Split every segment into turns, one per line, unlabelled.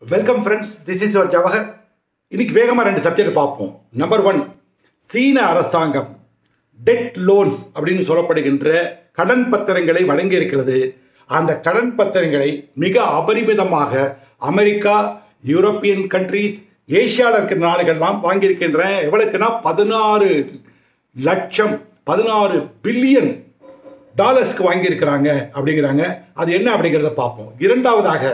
Welcome friends this is your Jawahar இன்னைக்கு வேகமாக ரெண்டு சப்ஜெக்ட் பார்ப்போம் நம்பர் ஒன் சீன அரசாங்கம் டெட் லோன்ஸ் அப்படின்னு சொல்லப்படுகின்ற கடன் பத்திரங்களை வழங்கி இருக்கிறது அந்த கடன் பத்திரங்களை மிக அபரிமிதமாக அமெரிக்கா யூரோப்பியன் கண்ட்ரீஸ் ஏசியாவில் இருக்கிற நாடுகள்லாம் வாங்கியிருக்கின்றன எவ்வளவுக்குன்னா பதினாறு லட்சம் பதினாறு பில்லியன் டாலர்ஸ்க்கு வாங்கியிருக்கிறாங்க அப்படிங்கிறாங்க அது என்ன அப்படிங்கிறத பார்ப்போம் இரண்டாவதாக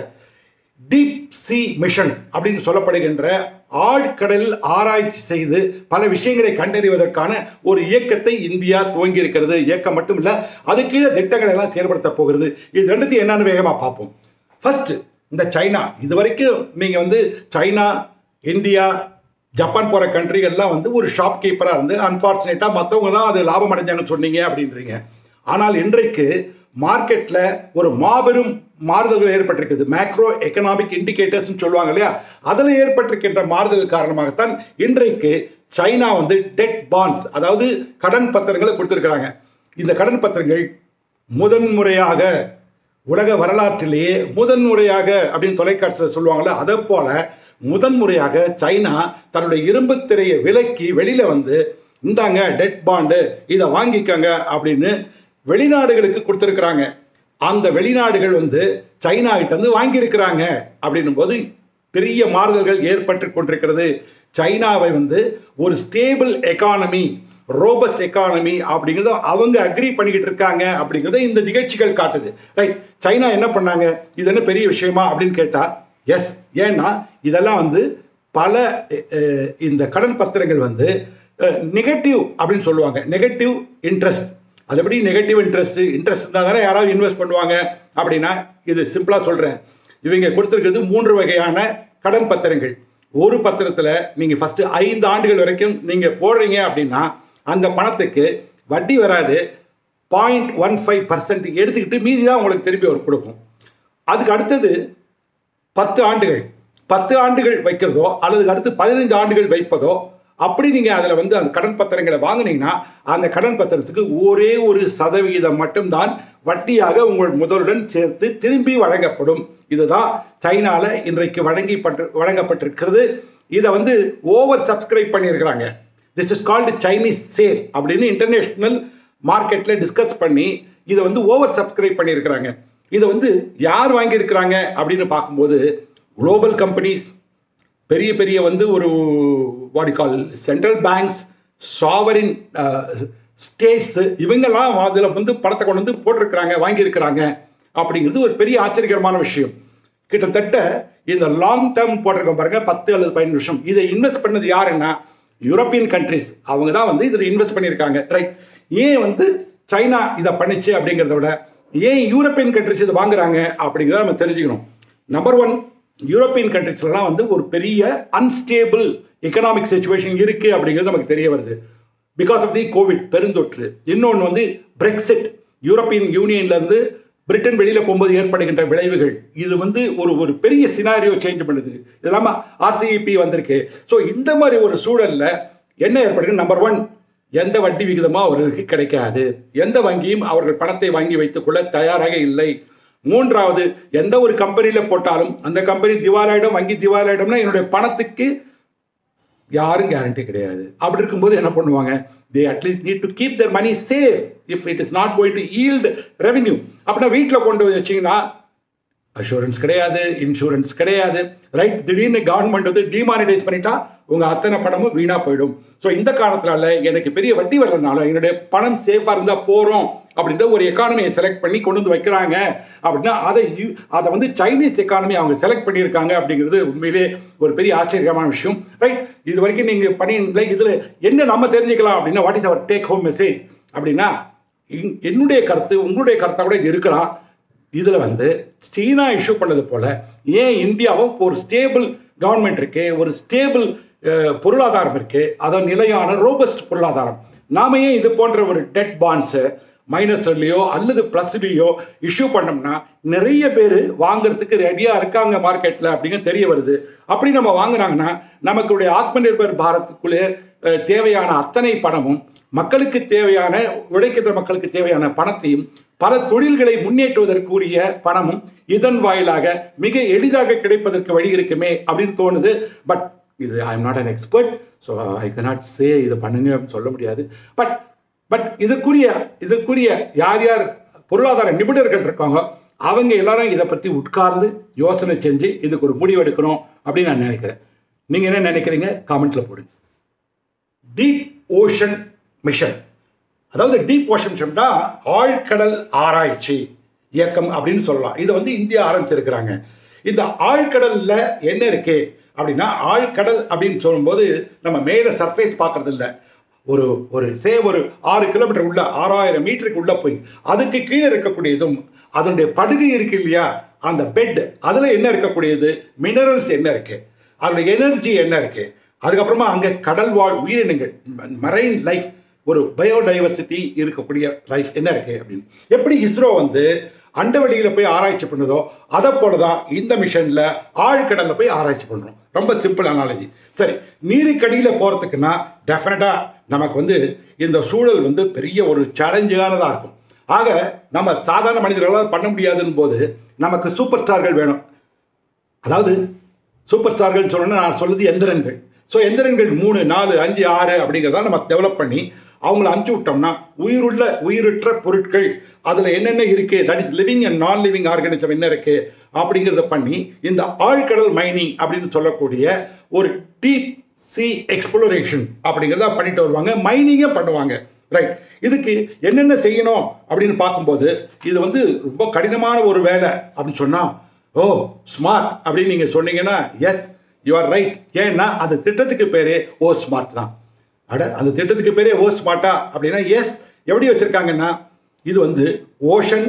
டீப் சி மிஷன் அப்படின்னு சொல்லப்படுகின்ற ஆழ்கடல் ஆராய்ச்சி செய்து பல விஷயங்களை கண்டறிவதற்கான ஒரு இயக்கத்தை இந்தியா துவங்கி இருக்கிறது இயக்கம் மட்டும் இல்லை அது கீழே திட்டங்களை எல்லாம் செயல்படுத்த போகிறது இது ரெண்டுத்தையும் என்னன்னு வேகமாக பார்ப்போம் ஃபர்ஸ்ட் இந்த சைனா இது வரைக்கும் நீங்கள் வந்து சைனா இந்தியா ஜப்பான் போகிற கண்ட்ரிகள்லாம் வந்து ஒரு ஷாப் கீப்பராக இருந்து அன்ஃபார்ச்சுனேட்டாக மற்றவங்க தான் அது லாபம் அடைஞ்சாங்கன்னு சொன்னீங்க அப்படின்றீங்க ஆனால் இன்றைக்கு மார்க்கெட்டில் ஒரு மாபெரும் மாறுதல்கள் ஏற்பட்டிருக்குது மேக்ரோ எக்கனாமிக் இண்டிகேட்டர்ஸ்னு சொல்லுவாங்க இல்லையா அதில் ஏற்பட்டிருக்கின்ற மாறுதல் காரணமாகத்தான் இன்றைக்கு சைனா வந்து டெட் பாண்ட்ஸ் அதாவது கடன் பத்திரங்களை கொடுத்துருக்குறாங்க இந்த கடன் பத்திரங்கள் முதன்முறையாக உலக வரலாற்றிலேயே முதன்முறையாக அப்படின்னு தொலைக்காட்சியில் சொல்லுவாங்கள்ல அதை போல முதன்முறையாக சைனா தன்னுடைய இரும்பு திரையை விலக்கி வெளியில் வந்து இந்தாங்க டெட் பாண்டு இதை வாங்கிக்கங்க அப்படின்னு வெளிநாடுகளுக்கு கொடுத்துருக்குறாங்க அந்த வெளிநாடுகள் வந்து சைனா கிட்ட வந்து வாங்கியிருக்கிறாங்க அப்படின்னும் போது பெரிய மாறுதல்கள் ஏற்பட்டு கொண்டிருக்கிறது சைனாவை வந்து ஒரு ஸ்டேபிள் எக்கானமி ரோபஸ்ட் எக்கானமி அப்படிங்கிறத அவங்க அக்ரி பண்ணிக்கிட்டு இருக்காங்க அப்படிங்கிறத இந்த நிகழ்ச்சிகள் காட்டுது ரைட் சைனா என்ன பண்ணாங்க இது என்ன பெரிய விஷயமா அப்படின்னு கேட்டால் எஸ் ஏன்னா இதெல்லாம் வந்து பல அஹ், இந்த கடன் பத்திரங்கள் வந்து நெகட்டிவ் அப்படின்னு சொல்லுவாங்க நெகட்டிவ் இன்ட்ரெஸ்ட் அது எப்படி நெகட்டிவ் இன்ட்ரெஸ்ட் இன்ட்ரெஸ்ட் இருந்தால் தானே யாராவது இன்வெஸ்ட் பண்ணுவாங்க அப்படின்னா இது சிம்பிளாக சொல்கிறேன் இவங்க கொடுத்துருக்கிறது மூன்று வகையான கடன் பத்திரங்கள் ஒரு பத்திரத்தில் நீங்கள் ஃபஸ்ட்டு ஐந்து ஆண்டுகள் வரைக்கும் நீங்கள் போடுறீங்க அப்படின்னா அந்த பணத்துக்கு வட்டி வராது பாயிண்ட் ஒன் ஃபைவ் பர்சன்ட் எடுத்துக்கிட்டு மீதி தான் உங்களுக்கு திரும்பி ஒரு கொடுக்கும் அதுக்கு அடுத்தது பத்து ஆண்டுகள் பத்து ஆண்டுகள் வைக்கிறதோ அல்லது அடுத்து பதினைந்து ஆண்டுகள் வைப்பதோ அப்படி நீங்கள் அதில் வந்து அந்த கடன் பத்திரங்களை வாங்குனீங்கன்னா அந்த கடன் பத்திரத்துக்கு ஒரே ஒரு சதவிகிதம் மட்டும்தான் வட்டியாக உங்கள் முதலுடன் சேர்த்து திரும்பி வழங்கப்படும் இதுதான் சைனாவில் இன்றைக்கு வழங்கிப்பட்டு வழங்கப்பட்டிருக்கிறது இதை வந்து ஓவர் சப்ஸ்கிரைப் பண்ணியிருக்கிறாங்க this is called Chinese sale அப்படின்னு இன்டர்நேஷ்னல் மார்க்கெட்டில் டிஸ்கஸ் பண்ணி இதை வந்து ஓவர் சப்ஸ்கிரைப் பண்ணியிருக்கிறாங்க இதை வந்து யார் வாங்கியிருக்கிறாங்க அப்படின்னு பார்க்கும்போது குளோபல் கம்பெனிஸ் பெரிய பெரிய வந்து ஒரு what I call central banks sovereign states இவங்கெல்லாம் அதில் வந்து பணத்தை கொண்டு வந்து போட்டிருக்கிறாங்க வாங்கியிருக்கிறாங்க அப்படிங்கிறது ஒரு பெரிய ஆச்சரியகரமான விஷயம் கிட்டத்தட்ட இந்த லாங் டேர்ம் போட்டிருக்கோம் பாருங்க பத்து அல்லது பதினஞ்சு வருஷம் இதை இன்வெஸ்ட் பண்ணது யாருன்னா யூரோப்பியன் கண்ட்ரிஸ் அவங்க தான் வந்து இதில் இன்வெஸ்ட் பண்ணியிருக்காங்க ரைட் ஏன் வந்து சைனா இதை பண்ணிச்சு அப்படிங்கிறத விட ஏன் யூரோப்பியன் கண்ட்ரிஸ் இதை வாங்குறாங்க அப்படிங்கிறத நம்ம தெரிஞ்சுக்கணும் நம்பர் ஒன் யூரோப்பியன் கண்ட்ரிஸ்லாம் வந்து ஒரு பெரிய அன்ஸ்டேபிள் எக்கனாமிக் சுச்சுவேஷன் இருக்குது அப்படிங்கிறது நமக்கு தெரிய வருது பிகாஸ் ஆஃப் தி கோவிட் பெருந்தொற்று இன்னொன்று வந்து பிரெக்சிட் யூரோப்பியன் யூனியன்லேருந்து பிரிட்டன் வெளியில் போகும்போது ஏற்படுகின்ற விளைவுகள் இது வந்து ஒரு ஒரு பெரிய சினாரியோ சேஞ்ச் பண்ணுது இது இல்லாமல் ஆர்சிஇபி வந்திருக்கு ஸோ இந்த மாதிரி ஒரு சூழலில் என்ன ஏற்படுது நம்பர் ஒன் எந்த வட்டி விகிதமும் அவர்களுக்கு கிடைக்காது எந்த வங்கியும் அவர்கள் பணத்தை வாங்கி வைத்துக்கொள்ள தயாராக இல்லை மூன்றாவது எந்த ஒரு கம்பெனியில் போட்டாலும் அந்த கம்பெனி திவாலாயிடும் வங்கி திவாலாயிடும்னா என்னுடைய பணத்துக்கு யாரும் கேரண்டி கிடையாது அப்படி இருக்கும்போது என்ன பண்ணுவாங்க they at least need to keep their money safe if it is not going to yield revenue அப்படின்னா வீட்டில் கொண்டு போய் வச்சிங்கன்னா அஷூரன்ஸ் கிடையாது இன்சூரன்ஸ் கிடையாது ரைட் திடீர்னு கவர்மெண்ட் வந்து டிமானிடைஸ் பண்ணிட்டா உங்கள் அத்தனை பணமும் வீணாக போயிடும் ஸோ இந்த காரணத்தினால எனக்கு பெரிய வட்டி வரலனால என்னுடைய பணம் சேஃபாக இருந்தால் போகிறோம் அப்படின்ற ஒரு எக்கானமியை செலக்ட் பண்ணி கொண்டு வந்து வைக்கிறாங்க அப்படின்னா அதை யூ- அதை வந்து சைனீஸ் எக்கானமி அவங்க செலக்ட் பண்ணியிருக்காங்க அப்படிங்கிறது உண்மையிலே ஒரு பெரிய ஆச்சரியமான விஷயம் ரைட் இது வரைக்கும் நீங்கள் பண்ணி இதில் என்ன நம்ம தெரிஞ்சுக்கலாம் அப்படின்னா what is our take home message அப்படின்னா இன்- என்னுடைய கருத்து உங்களுடைய கருத்தாக கூட இது இருக்கலாம் இதில் வந்து சீனா இஷ்யூ பண்ணது போல ஏன் இந்தியாவும் ஒரு ஸ்டேபிள் கவர்மெண்ட் இருக்கு ஒரு ஸ்டேபிள் பொருளாதாரம் இருக்கு அதான் நிலையான ரோபஸ்ட் பொருளாதாரம் நாம ஏன் இது போன்ற ஒரு டெட் பாண்ட்ஸை மைனஸ்லையோ அல்லது ப்ளஸ்லையோ இஷ்யூ பண்ணோம்னா நிறைய பேர் வாங்குறதுக்கு ரெடியாக இருக்காங்க மார்க்கெட்டில் அப்படிங்க தெரிய வருது அப்படி நம்ம வாங்குனாங்கன்னா நமக்குடைய ஆத்ம நிர்பர் பாரத்துக்குள்ளே அஹ், தேவையான அத்தனை பணமும் மக்களுக்கு தேவையான உழைக்கின்ற மக்களுக்கு தேவையான பணத்தையும் பல தொழில்களை முன்னேற்றுவதற்குரிய பணமும் இதன் வாயிலாக மிக எளிதாக கிடைப்பதற்கு வழி இருக்குமே அப்படின்னு தோணுது பட் இது I am not an expert so I cannot say இதை பண்ணுங்க அப்படின்னு சொல்ல முடியாது பட் பட் இதுக்குரிய இதுக்குரிய யார் யார் பொருளாதார நிபுணர்கள் இருக்காங்க அவங்க எல்லாரும் இதை பற்றி உட்கார்ந்து யோசனை செஞ்சு இதுக்கு ஒரு முடிவு எடுக்கணும் அப்படின்னு நான் நினைக்கிறேன் நீங்கள் என்ன நினைக்கிறீங்க காமெண்ட்ல போடுங்க டீப் ஓஷன் மிஷன் அதாவது டீப் ஓஷன் மிஷன்னா ஆழ்கடல் ஆராய்ச்சி இயக்கம் அப்படின்னு சொல்லலாம் இதை வந்து இந்தியா ஆரம்பிச்சிருக்கிறாங்க இந்த ஆழ்கடல்ல என்ன இருக்கு அப்படின்னா ஆழ்கடல் அப்படின்னு சொல்லும்போது நம்ம மேலே சர்ஃபேஸ் பார்க்கறது இல்லை ஒரு ஒரு சே ஒரு ஆறு கிலோமீட்டர் உள்ள ஆறாயிரம் மீட்டருக்கு உள்ள போய் அதுக்கு கீழே இருக்கக்கூடியதும் அதனுடைய படுகை இருக்கு இல்லையா அந்த பெட் அதில் என்ன இருக்கக்கூடியது மினரல்ஸ் என்ன இருக்கு அதனுடைய எனர்ஜி என்ன இருக்கு அதுக்கப்புறமா அங்கே கடல் வாழ் உயிரினங்கள் மரைன் லைஃப் ஒரு பயோடைவர்சிட்டி இருக்கக்கூடிய லைஃப் என்ன இருக்கு அப்படின்னு எப்படி இஸ்ரோ வந்து அண்டவெளியில் போய் ஆராய்ச்சி பண்ணுதோ அதை போல தான் இந்த மிஷனில் ஆழ்கடலில் போய் ஆராய்ச்சி பண்ணுறோம் ரொம்ப சிம்பிள் அனாலஜி சரி நீருக்கடியில் போகிறதுக்குன்னா டெஃபினட்டாக நமக்கு வந்து இந்த சூழல் வந்து பெரிய ஒரு சேலஞ்சானதாக இருக்கும் ஆக நம்ம சாதாரண மனிதர்களால் பண்ண முடியாதுன்னு போது நமக்கு சூப்பர் ஸ்டார்கள் வேணும் அதாவது சூப்பர் ஸ்டார்கள் சொல்லணும்னா நான் சொல்லுது எந்திரன்கள் ஸோ எந்திரன்கள் மூணு நாலு அஞ்சு ஆறு அப்படிங்கிறத நம்ம டெவலப் பண்ணி அவங்கள அனுப்பிச்சு விட்டோம்னா உயிருள்ள உயிரற்ற பொருட்கள் அதில் என்னென்ன இருக்குது that is living and non living organism என்ன இருக்குது அப்படிங்கிறத பண்ணி இந்த ஆழ்கடல் மைனிங் அப்படின்னு சொல்லக்கூடிய ஒரு டீப் சி எக்ஸ்ப்ளோரேஷன் அப்படிங்கிறத பண்ணிட்டு வருவாங்க மைனிங்கே பண்ணுவாங்க ரைட் இதுக்கு என்னென்ன செய்யணும் அப்படின்னு பார்க்கும்போது இது வந்து ரொம்ப கடினமான ஒரு வேலை அப்படின்னு சொன்னால் ஓ ஸ்மார்ட் அப்படின்னு நீங்கள் சொன்னீங்கன்னா எஸ் யூ ஆர் ரைட் ஏன்னா அந்த திட்டத்துக்கு பேரே ஓ ஸ்மார்ட் தான் அட அந்த திட்டத்துக்கு பேரே ஓ ஸ்மார்ட்டா அப்படின்னா எஸ் எப்படி வச்சுருக்காங்கன்னா இது வந்து ocean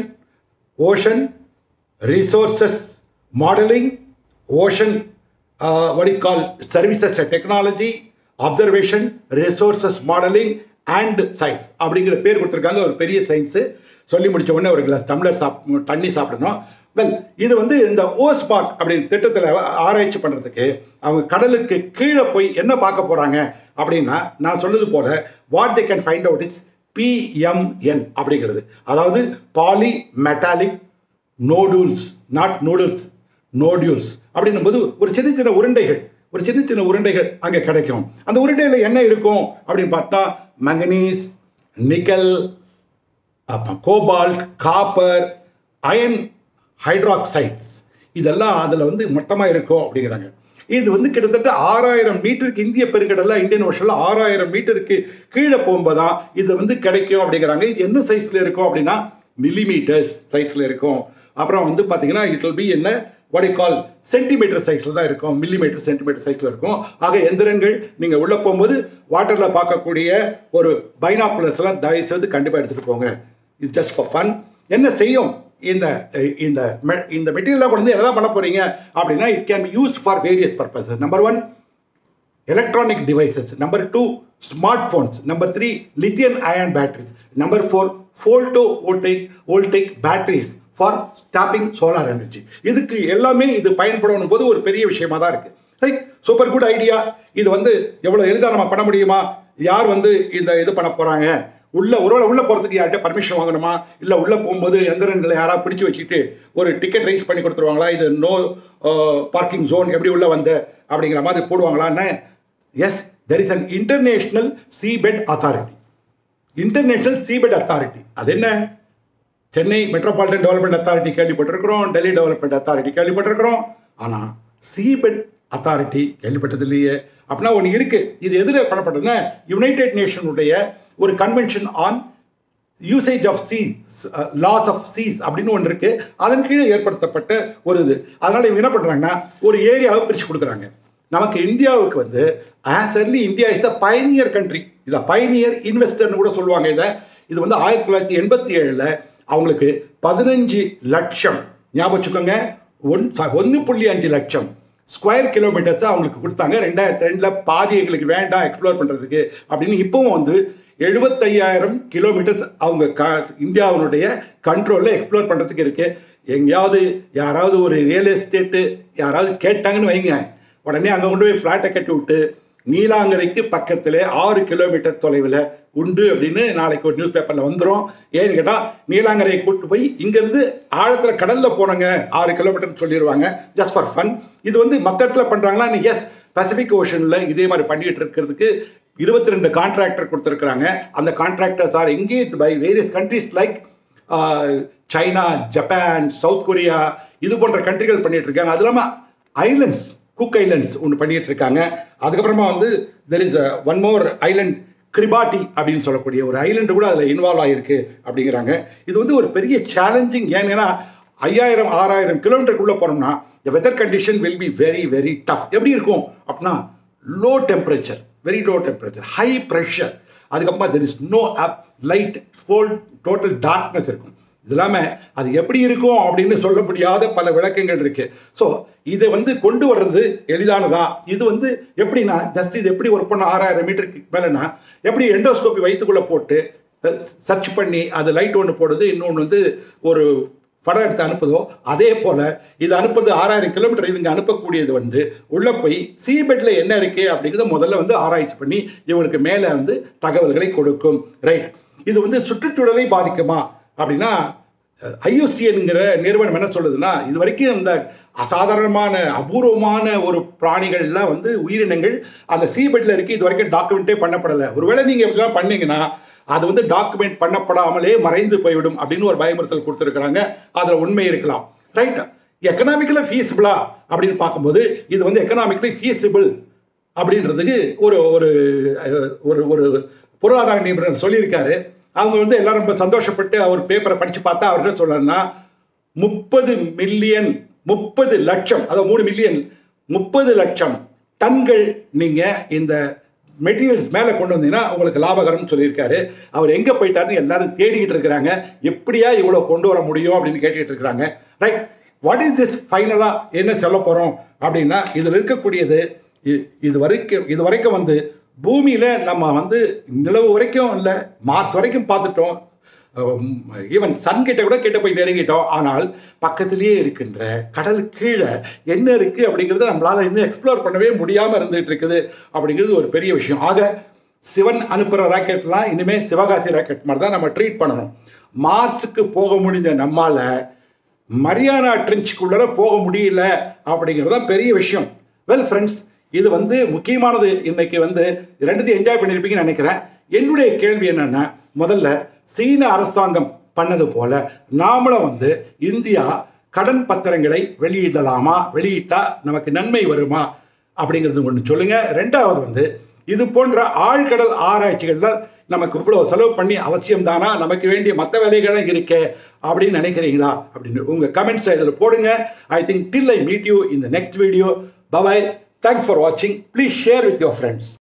ocean resources modelling ocean what you call services and technology observation resources modeling and science அப்படிங்கிற பேர் கொடுத்துருக்காங்க ஒரு பெரிய சயின்ஸு சொல்லி முடிச்ச உடனே ஒரு கிளாஸ் டம்ளர் சாப் தண்ணி சாப்பிடணும் வெல் இது வந்து இந்த ஓஸ்பாட் அப்படின்னு திட்டத்தில் ஆராய்ச்சி பண்ணுறதுக்கு அவங்க கடலுக்கு கீழே போய் என்ன பார்க்க போகிறாங்க அப்படின்னா நான் சொன்னது போல what they can find out is PMN அப்படிங்கிறது அதாவது polymetallic nodules not noodles nodules அப்படின்னும் போது ஒரு சின்ன சின்ன உருண்டைகள் ஒரு சின்ன சின்ன உருண்டைகள் அங்கே கிடைக்கும் அந்த உருண்டையில் என்ன இருக்கும் அப்படின்னு பார்த்தா manganese nickel cobalt copper iron hydroxides இதெல்லாம் அதில் வந்து மொத்தமாக இருக்கும் அப்படிங்கிறாங்க இது வந்து கிட்டத்தட்ட ஆறாயிரம் மீட்டருக்கு இந்திய பெருங்கடலில் இந்தியன் ஓஷனில் ஆறாயிரம் மீட்டருக்கு கீழே போகும்போது தான் இது வந்து கிடைக்கும் அப்படிங்கிறாங்க இது என்ன சைஸில் இருக்கும் அப்படின்னா மில்லிமீட்டர்ஸ் சைஸில் இருக்கும் அப்புறம் வந்து பார்த்தீங்கன்னா இட் வில் பி என்ன what you கால் சென்டிமீட்டர் சைஸில் தான் இருக்கும் மில்லிமீட்டர் சென்டிமீட்டர் சைஸில் இருக்கும் ஆக எந்திரங்கள் நீங்கள் உள்ளே போகும்போது வாட்டரில் பார்க்கக்கூடிய ஒரு பைனாக்குலர்ஸ் எல்லாம் தயவு செய்து கண்டிப்பாக எடுத்துகிட்டு போங்க இது ஜஸ்ட் ஃபார் ஃபன் என்ன செய்யும் இந்த அஹ், இந்த மெ- இந்த மெட்டீரியலாக கொண்டு வந்து என்ன பண்ண போகிறீங்க அப்படின்னா it can be used for various purposes number one electronic devices. Number two, smartphones. Number three, lithium ion batteries. Number four, photovoltaic voltaic batteries for stopping solar energy. இதுக்கு எல்லாமே இது பயன்படணும் போது ஒரு பெரிய விஷயமா தான் இருக்கு ரைட் சூப்பர் குட் ஐடியா இது வந்து எவ்வளோ எளிதாக நம்ம பண்ண முடியுமா யார் வந்து இந்த இது பண்ண போகிறாங்க உள்ள ஒருவேளை உள்ள போகிறதுக்கு யார்கிட்ட பர்மிஷன் வாங்கணுமா இல்லை உள்ளே போகும்போது எந்திரங்களை யாராவது பிடிச்சு வச்சுக்கிட்டு ஒரு டிக்கெட் ரைஸ் பண்ணி கொடுத்துருவாங்களா இது நோ பார்க்கிங் ஜோன் எப்படி உள்ள வந்த அப்படிங்கிற மாதிரி போடுவாங்களான்னு yes there is an international seabed authority international seabed authority அது என்ன சென்னை மெட்ரோபாலிட்டன் டெவலப்மெண்ட் அத்தாரிட்டி கேள்விப்பட்டிருக்கிறோம் டெல்லி டெவலப்மெண்ட் அத்தாரிட்டி கேள்விப்பட்டிருக்கிறோம் ஆனால் சீபெட் அத்தாரிட்டி கேள்விப்பட்டது இல்லையே அப்படின்னா ஒன்று இருக்குது இது எதில் பண்ணப்பட்டதுன்னா யுனைடெட் நேஷனுடைய ஒரு convention on usage of seas laws of seas அப்படின்னு ஒன்று இருக்குது அதன் கீழே ஏற்படுத்தப்பட்ட ஒரு இது அதனால் இவங்க என்ன பண்ணுறாங்கன்னா ஒரு ஏரியாவை பிரித்து கொடுக்குறாங்க நமக்கு இந்தியாவுக்கு வந்து as early India is the pioneer country இதை பயனியர் இன்வெஸ்டர்னு கூட சொல்லுவாங்க இதை இது வந்து ஆயிரத்தி தொள்ளாயிரத்தி எண்பத்தி ஏழில் அவங்களுக்கு பதினஞ்சு லட்சம் ஞாபகம் வச்சுக்கோங்க ஒன் ஒன்று புள்ளி அஞ்சு லட்சம் ஸ்கொயர் கிலோமீட்டர்ஸை அவங்களுக்கு கொடுத்தாங்க ரெண்டாயிரத்தி ரெண்டில் பாதி எங்களுக்கு வேண்டாம் எக்ஸ்ப்ளோர் பண்ணுறதுக்கு அப்படின்னு இப்போவும் வந்து எழுபத்தையாயிரம் கிலோமீட்டர்ஸ் அவங்க க இந்தியாவினுடைய கண்ட்ரோலில் எக்ஸ்ப்ளோர் பண்ணுறதுக்கு இருக்குது எங்கேயாவது யாராவது ஒரு ரியல் எஸ்டேட்டு யாராவது கேட்டாங்கன்னு வைங்க உடனே அங்கே கொண்டு போய் ஃப்ளாட்டை கட்டி விட்டு நீலாங்கரைக்கு பக்கத்தில் ஆறு கிலோமீட்டர் தொலைவில் உண்டு அப்படின்னு நாளைக்கு ஒரு நியூஸ் பேப்பரில் வந்துடும் ஏன்னு கேட்டால் நீலாங்கரையை கூட்டு போய் இங்கேருந்து ஆழத்தில் கடலில் போனங்க ஆறு கிலோமீட்டர்னு சொல்லிடுவாங்க ஜஸ்ட் ஃபார் ஃபன் இது வந்து மற்ற இடத்துல பண்ணுறாங்களா எஸ் பசிபிக் ஓஷனில் இதே மாதிரி பண்ணிக்கிட்டு இருக்கிறதுக்கு இருபத்தி ரெண்டு கான்ட்ராக்டர் கொடுத்துருக்குறாங்க அந்த contractors are engage by various countries like China Japan South Korea இது போன்ற கண்ட்ரிகள் பண்ணிட்டு இருக்காங்க அது இல்லாமல் ஐலண்ட்ஸ் குக் ஐலண்ட்ஸ் ஒன்று பண்ணிட்டு இருக்காங்க அதுக்கப்புறமா வந்து there is one more island Kiribati அப்படின்னு சொல்லக்கூடிய ஒரு ஐலண்டு கூட அதில் இன்வால்வ் ஆகிருக்கு அப்படிங்கிறாங்க இது வந்து ஒரு பெரிய சேலஞ்சிங் ஏன்னா ஐயாயிரம் ஆறாயிரம் கிலோமீட்டருக்குள்ளே போனோம்னா the weather condition will be very very tough எப்படி இருக்கும் அப்படின்னா low temperature very low temperature high pressure அதுக்கப்புறமா there is no up light fall total darkness இருக்கும் இது இல்லாமல் அது எப்படி இருக்கும் அப்படின்னு சொல்ல முடியாத பல விளக்கங்கள் இருக்கு ஸோ இதை வந்து கொண்டு வர்றது எளிதானதா இது வந்து எப்படின்னா ஜஸ்ட் இது எப்படி ஒர்க் பண்ண ஆறாயிரம் மீட்டருக்கு மேலேனா எப்படி எண்டோஸ்கோப்பி வயிற்றுக்குள்ளே போட்டு சர்ச் பண்ணி அது லைட் ஒன்று போடுது இன்னொன்று வந்து ஒரு படம் எடுத்து அனுப்புதோ அதே போல் இது அனுப்புறது ஆறாயிரம் கிலோமீட்டர் இவங்க அனுப்பக்கூடியது வந்து உள்ளே போய் சீபெட்டில் என்ன இருக்குது அப்படிங்கிறத முதல்ல வந்து ஆராய்ச்சி பண்ணி இவங்களுக்கு மேலே வந்து தகவல்களை கொடுக்கும் ரைட் இது வந்து சுற்றுச்சூழலை பாதிக்குமா அப்படின்னா ஐயூசிஎன்கிற நிறுவனம் என்ன சொல்லுதுன்னா இது வரைக்கும் இந்த அசாதாரணமான அபூர்வமான ஒரு பிராணிகள்லாம் வந்து உயிரினங்கள் அந்த சீபெட்டில் இருக்குது இது வரைக்கும் டாக்குமெண்ட்டே பண்ணப்படலை ஒருவேளை நீங்கள் இப்படிலாம் பண்ணீங்கன்னா அது வந்து டாக்குமெண்ட் பண்ணப்படாமலே மறைந்து போய்விடும் அப்படின்னு ஒரு பயமுறுத்தல் கொடுத்துருக்குறாங்க அதில் உண்மை இருக்கலாம் ரைட் எக்கனாமிக்கலாக ஃபீஸிபிளா அப்படின்னு பார்க்கும்போது இது வந்து எக்கனாமிக்கலி ஃபீஸிபிள் அப்படின்றதுக்கு ஒரு ஒரு ஒரு ஒரு பொருளாதார நிபுணர் சொல்லியிருக்காரு அவங்க வந்து எல்லாரும் ரொம்ப சந்தோஷப்பட்டு அவர் பேப்பரை படித்து பார்த்தா அவர் என்ன சொல்றாருன்னா முப்பது மில்லியன் முப்பது லட்சம் அதாவது மூணு மில்லியன் முப்பது லட்சம் டன்கள் நீங்கள் இந்த மெட்டீரியல்ஸ் மேலே கொண்டு வந்தீங்கன்னா உங்களுக்கு லாபகரம்னு சொல்லியிருக்காரு அவர் எங்கே போயிட்டாருன்னு எல்லாரும் தேடிக்கிட்டு இருக்கிறாங்க எப்படியா இவ்வளோ கொண்டு வர முடியும் அப்படின்னு கேட்டுக்கிட்டு இருக்கிறாங்க ரைட் வாட் இஸ் திஸ் ஃபைனலாக என்ன சொல்ல போகிறோம் அப்படின்னா இதில் இருக்கக்கூடியது இது வரைக்கும் இது வரைக்கும் வந்து பூமியில் நம்ம வந்து நிலவு வரைக்கும் இல்லை மார்ச் வரைக்கும் பார்த்துட்டோம் ஈவன் சன் கிட்ட கூட கிட்ட போய் நெருங்கிட்டோம் ஆனால் பக்கத்திலேயே இருக்கின்ற கடல் கீழே என்ன இருக்குது அப்படிங்கிறத நம்மளால் இன்னும் எக்ஸ்ப்ளோர் பண்ணவே முடியாமல் இருந்துகிட்டு இருக்குது அப்படிங்கிறது ஒரு பெரிய விஷயம் ஆக சிவன் அனுப்புகிற ராக்கெட்லாம் இனிமேல் சிவகாசி ராக்கெட் மாதிரி தான் நம்ம ட்ரீட் பண்ணணும் மார்ஸுக்கு போக முடிஞ்ச நம்மால் மரியானா ட்ரெஞ்சுக்குள்ளே போக முடியல அப்படிங்கிறது தான் பெரிய விஷயம் வெல் ஃப்ரெண்ட்ஸ் இது வந்து முக்கியமானது இன்னைக்கு வந்து ரெண்டுத்தையும் என்ஜாய் பண்ணியிருப்பீங்கன்னு நினைக்கிறேன் என்னுடைய கேள்வி என்னென்னா முதல்ல சீன அரசாங்கம் பண்ணது போல நாமளும் வந்து இந்தியா கடன் பத்திரங்களை வெளியிடலாமா வெளியிட்டா நமக்கு நன்மை வருமா அப்படிங்கிறது ஒன்று சொல்லுங்க ரெண்டாவது வந்து இது போன்ற ஆழ்கடல் ஆராய்ச்சிகள்ல நமக்கு இவ்வளோ செலவு பண்ணி அவசியம் தானா நமக்கு வேண்டிய மற்ற வேலைகளும் இருக்கே அப்படின்னு நினைக்கிறீங்களா அப்படின்னு உங்கள் கமெண்ட்ஸை இதில் போடுங்க I think till I meet you in the next video bye bye thanks for வாட்சிங் please share with your friends